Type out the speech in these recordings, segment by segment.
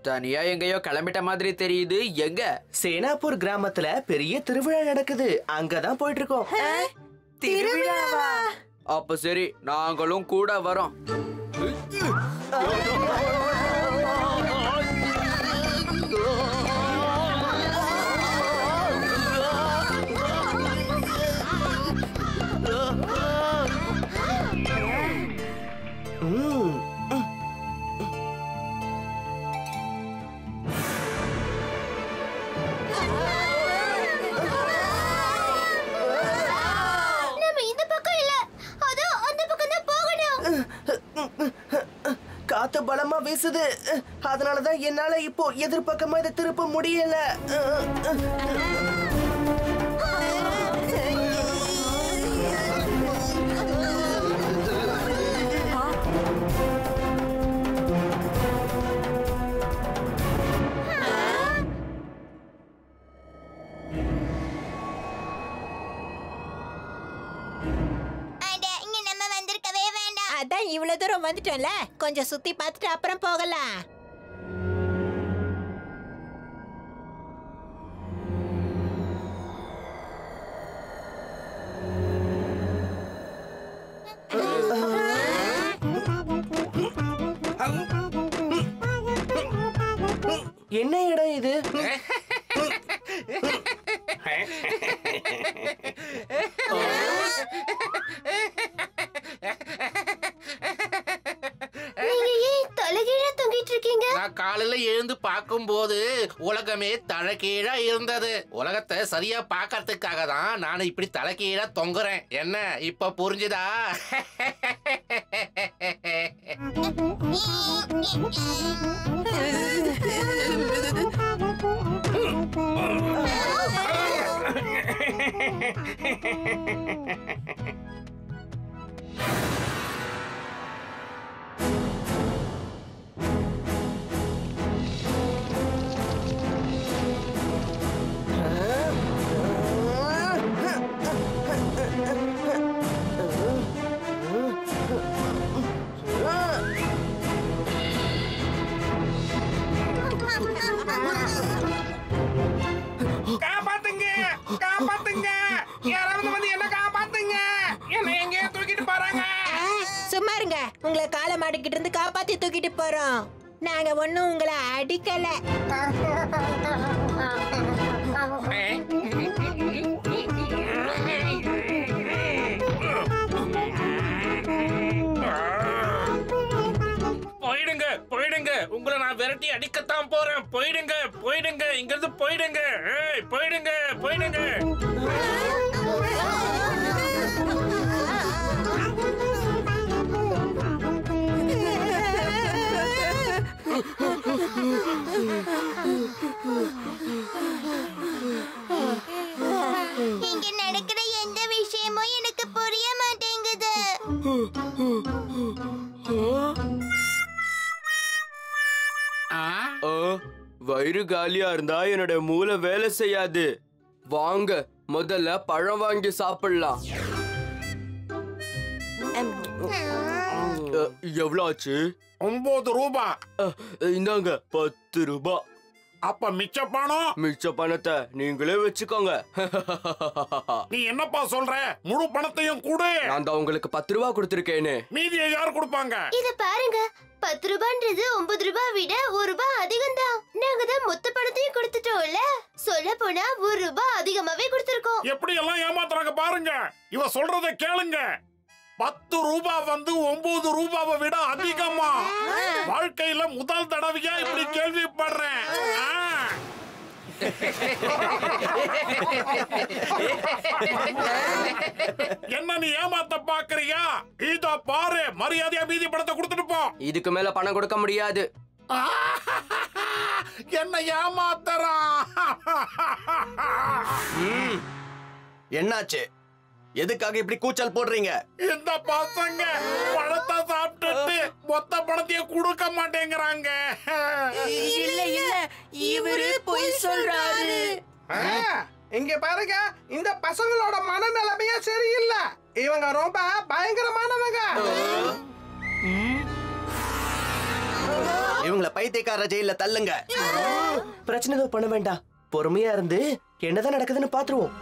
தனியா எங்கேயோ கிளம்பிட்ட மாதிரி தெரியுது எங்க சேனாப்பூர் கிராமத்துல பெரிய திருவிழா நடக்குது அங்கதான் போயிட்டு இருக்கோம் திருவிழாவா அப்ப சரி நாங்களும் கூட வரோம் ம், நம்ம இந்த பக்கம் இல்ல அதோ அந்த பக்கம் தான் போகணும் காத்து பலமா வீசுது அதனாலதான் என்னால இப்போ எதிர்பக்கமா இதை திருப்ப முடியல அட இங்க நம்ம வந்திருக்கவே வேண்டாம் அதான் இவ்வளவு தூரம் வந்துட்டோம்ல கொஞ்சம் சுத்தி பார்த்துட்டு அப்புறம் போகலாம் என்ன இடம் இது நீங்க ஏன் தலைகீழ தொங்கிட்டு இருக்கீங்க நான் காலையில எழுந்து பார்க்கும்போது உலகமே தலைகீழா இருந்தது உலகத்தை சரியா பார்க்கறதுக்காக தான் நான் இப்படி தலைகீழா தொங்குறேன் என்ன இப்ப புரிஞ்சுதா காப்பாத்துங்க காப்பாத்துங்க யாராவது வந்து என்ன காப்பாத்துங்க என்ன எங்கேயோ தூக்கிட்டு போறாங்க சும்மா இருங்க உங்களை காலை மாட்டிக்கிட்டு இருந்து காப்பாத்தி தூக்கிட்டு போறோம் நாங்க ஒண்ணும் உங்களை அடிக்கல போயிடுங்க போயிடுங்க உங்களை நான் விரட்டி அடிக்கத்தான் போறேன் போயிடுங்க போயிடுங்க இங்க இருந்து போயிடுங்க ஏய், போயிடுங்க போயிடுங்க இங்க நடக்கிற எந்த விஷயமும் எனக்கு புரிய மாட்டேங்குது ஆ, வயிறு காலியா இருந்தா என்னோட மூளை வேலை செய்யாது வாங்க முதல்ல பழம் வாங்கி சாப்பிடலாம் அ, எவ்வளவு ஆச்சு ஒன்பது ரூபா அ, இந்தாங்க பத்து ரூபாய் அப்ப மிச்ச பணம் மிச்ச பணத்தை நீங்களே வச்சுக்கோங்க நீ என்னப்பா சொல்ற முழு பணத்தையும் கொடு நான் தான் உங்களுக்கு பத்து ரூபா கொடுத்துருக்கேனே மீதியை யார் கொடுப்பாங்க இத பாருங்க பத்து ரூபான்றது ஒன்பது ரூபாய் விட ஒரு ரூபாய் அதிகம் தான் நாங்க தான் மொத்த பணத்தையும் கொடுத்துட்டோம்ல சொல்ல போனா ஒரு ரூபாய் அதிகமாவே கொடுத்திருக்கோம் எப்படி எல்லாம் ஏமாத்துறாங்க பாருங்க இவ சொல்றத கேளுங்க பத்து ரூபா வந்து ஒன்பது ரூபாவை விட அதிகமா வாழ்க்கையில முதல் தடவையா இப்படி கேள்விப்படுறேன் ஆ. என்ன நீ ஏமாத்த பாக்குறியா இதோ பாரு மரியாதையா மீதி பணத்தை கொடுத்துட்டு போ இதுக்கு மேல பணம் கொடுக்க முடியாது என்ன ஏமாத்துறான் என்னாச்சு எதுக்காக இப்படி கூச்சல் போடுறீங்க இந்த பசங்க பழத்தை சாப்பிட்டுட்டு மொத்த பணத்தையும் கொடுக்க மாட்டேங்கிறாங்க இல்ல இல்ல இவரு பொய் சொல்றாரு இங்க பாருங்க இந்த பசங்களோட மனநிலைமையே சரியில்லை இவங்க ரொம்ப பயங்கரமானவங்க இவங்கள பைத்தியக்கார ஜெயில தள்ளுங்க பிரச்சனை எதுவும் பண்ண வேண்டாம் பொறுமையா இருந்து என்னதான் நடக்குதுன்னு பாத்துருவோம்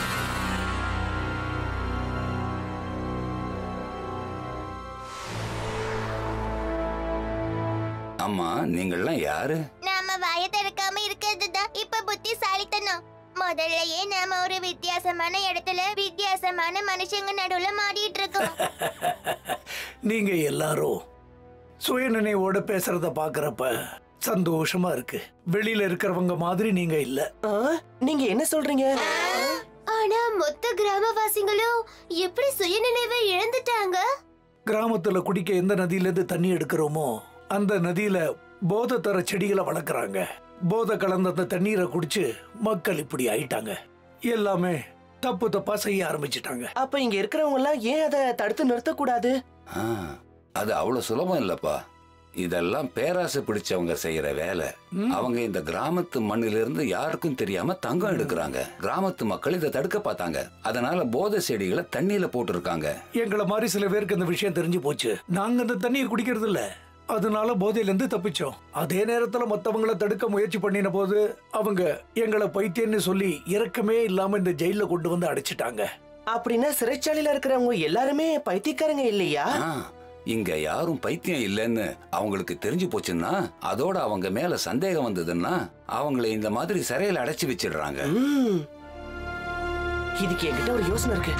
ஆமா நீங்கள்லாம் யாரு நாம வாய திறக்காம இருக்கிறது தான் இப்ப புத்திசாலித்தனம் முதல்லயே நாம ஒரு வித்தியாசமான இடத்துல வித்தியாசமான மனுஷங்க நடுவுல மாடிட்டு இருக்கோம் நீங்க எல்லாரும் சுயநினைவோட பேசுறத பாக்குறப்ப சந்தோஷமா இருக்கு வெளியில இருக்கிறவங்க மாதிரி நீங்க இல்ல ஆ, நீங்க என்ன சொல்றீங்க ஆனா மொத்த கிராமவாசிகளும் எப்படி சுயநினைவை இழந்துட்டாங்க கிராமத்துல குடிக்க எந்த நதியில இருந்து தண்ணி எடுக்கிறோமோ அந்த நதியில போதை தர செடிகளை வளர்க்குறாங்க போதை கலந்த அந்த தண்ணீரை குடிச்சு மக்கள் இப்படி ஆயிட்டாங்க எல்லாமே தப்பு தப்பா செய்ய ஆரம்பிச்சிட்டாங்க அப்ப இங்க இருக்கிறவங்க எல்லாம் ஏன் அதை தடுத்து நிறுத்தக்கூடாது ஆ, அது அவ்வளவு சுலபம் இல்லப்பா இதெல்லாம் பேராசை பிடிச்சவங்க செய்யற வேலை அவங்க இந்த கிராமத்து மண்ணிலிருந்து யாருக்கும் தெரியாம தங்கம் எடுக்கிறாங்க கிராமத்து மக்கள் இதை தடுக்க பார்த்தாங்க அதனால போதை செடிகளை தண்ணியில போட்டிருக்காங்க எங்களை மாதிரி சில பேருக்கு இந்த விஷயம் தெரிஞ்சு போச்சு நாங்க இந்த தண்ணியை குடிக்கிறது இல்ல அதனால போதையில இருந்து தப்பிச்சோம் அதே நேரத்துல மத்தவங்கள தடுக்க முயற்சி பண்ணின போது அவங்க எங்களை பைத்தியம்னு சொல்லி இறக்கமே இல்லாம இந்த ஜெயில கொண்டு வந்து அடைச்சிட்டாங்க அப்படின்னா சிறைச்சாலையில இருக்கிறவங்க எல்லாருமே பைத்தியக்காரங்க இல்லையா ஆ, இங்க யாரும் பைத்தியம் இல்லைன்னு அவங்களுக்கு தெரிஞ்சு போச்சுன்னா அதோட அவங்க மேல சந்தேகம் வந்ததுன்னா அவங்கள இந்த மாதிரி சிறையில அடைச்சு வச்சிடுறாங்க ம். இதுக்கு என்கிட்ட ஒரு யோசனை இருக்கு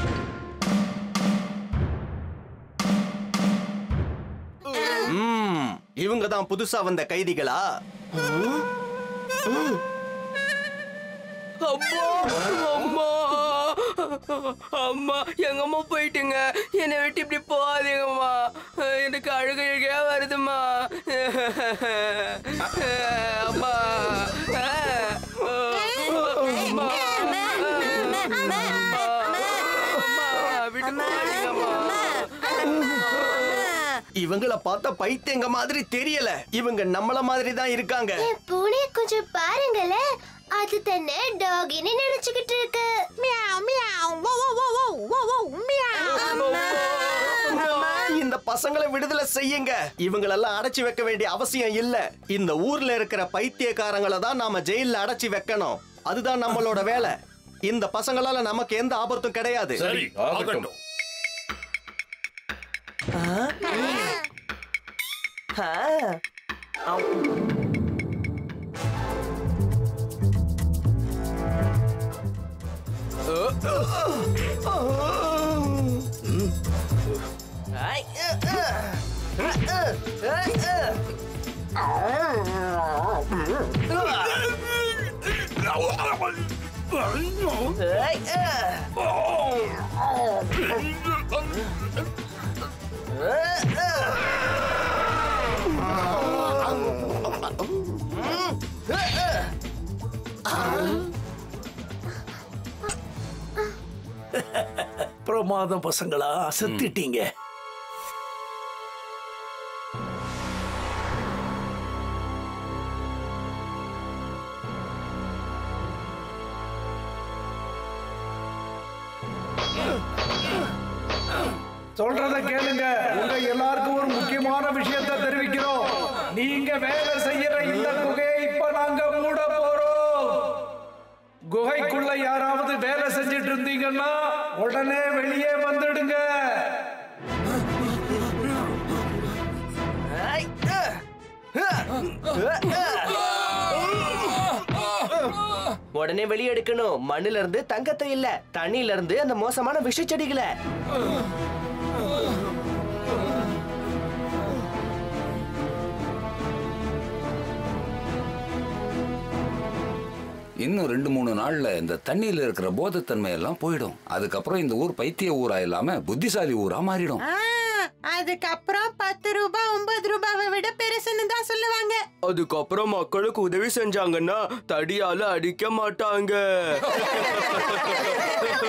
இவங்க தான் புதுசா வந்த கைதிகளா அப்பா அம்மா அம்மா எங்க அம்மா போயிட்டுங்க என்னை விட்டு இப்படி போகாதீங்கம்மா எனக்கு அழுக அழுகையா வருதுமா அம்மா அம்மா விட்டு போகாதீங்கம்மா இவங்கள பார்த்தா பைத்தியங்க மாதிரி தெரியல இவங்க நம்மள மாதிரி தான் இருக்காங்க என் பூனை கொஞ்சம் பாருங்களேன் அது தன்னை டாகின்னு நினைச்சுக்கிட்டு இருக்கு மியாவ் மியாவ் வோ வோ வோ வோ வோ வோ மியாவ் இந்த பசங்களை விடுதலை செய்யுங்க இவங்களெல்லாம் அடைச்சு வைக்க வேண்டிய அவசியம் இல்ல இந்த ஊர்ல இருக்கிற பைத்தியக்காரங்களை தான் நாம ஜெயில்ல அடைச்சு வைக்கணும் அதுதான் நம்மளோட வேலை இந்த பசங்களால நமக்கு எந்த ஆபத்தும் கிடையாது சரி ஆகட்டும் ஆ. ஆம். ஐ, அ, அ. அ, அ, அ, அ. ஐ, அ. பிரமாதம் பசங்களா செத்துட்டீங்க சொல்றத கேளுங்க உங்க எல்லாருக்கும் ஒரு முக்கியமான விஷயத்தை தெரிவிக்கிறோம் நீங்க வேலை செய்யற இந்த குகையை இப்ப நாங்க மூட போறோம் குகைக்குள்ள யாராவது வேலை செஞ்சிட்டு இருந்தீங்கன்னா உடனே வெளியே வந்துடுங்க ஐ, அ. அ, அ, அ. உடனே வெளியே எடுக்கணும் மண்ணுல இருந்து தங்கத்தை இல்ல தண்ணியில இருந்து அந்த மோசமான விஷச்செடிகளை இன்னும் ரெண்டு மூணு நாள்ல இந்த தண்ணியில இருக்கிற போதைத்தன்மை எல்லாம் போயிடும் அதுக்கப்புறம் இந்த ஊர் பைத்திய ஊரா இல்லாம புத்திசாலி ஊரா மாறிடும் ஆ, அதுக்கப்புறம் பத்து ரூபாய் ஒன்பது ரூபாவை விட பெருசுன்னு தான் சொல்லுவாங்க அதுக்கப்புறம் மக்களுக்கு உதவி செஞ்சாங்கன்னா தடியால அடிக்க மாட்டாங்க